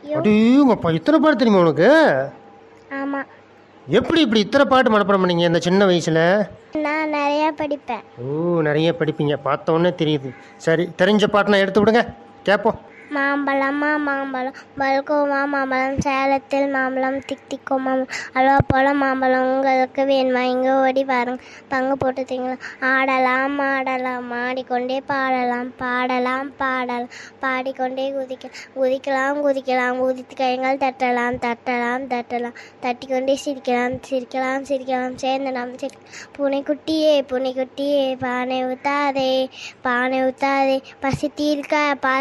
அடியுங்கப்பா இத்தனை பாட்டு தெரியுமா உனக்கு ஆமாம் எப்படி இப்படி இத்தனை பாட்டு மனப்பாடம் பண்ணீங்க இந்த சின்ன வயசில் நான் நிறையா படிப்பேன் ஓ நிறைய படிப்பீங்க பார்த்த உடனே தெரியுது சரி தெரிஞ்ச பாட்டை எடுத்து விடுங்க கேட்போம் மாம்பழமா மாம்பழம் பல்கோமா மாம்பழம் சேலத்தில் மாம்பழம் திக் திக்கோ மாம்பழம் அலோ போல மாம்பழம் உங்களுக்கு வேணுமா இங்கே ஓடி பாருங்க பங்கு போட்டு திங்கலாம் ஆடலாம் ஆடலாம் ஆடிக்கொண்டே பாடலாம் பாடலாம் பாடலாம் பாடிக்கொண்டே குதிக்கலாம் குதிக்கலாம் குதிக்கலாம் குதித்து கைகள் தட்டலாம் தட்டலாம் தட்டலாம் தட்டிக்கொண்டே சிரிக்கலாம் சிரிக்கலாம் சிரிக்கலாம் சேர்ந்து நாம் சிரி பூனைக்குட்டியே பூனைக்குட்டியே பானை ஊத்தாதே பானை ஊத்தாதே பசி தீர்க்க பா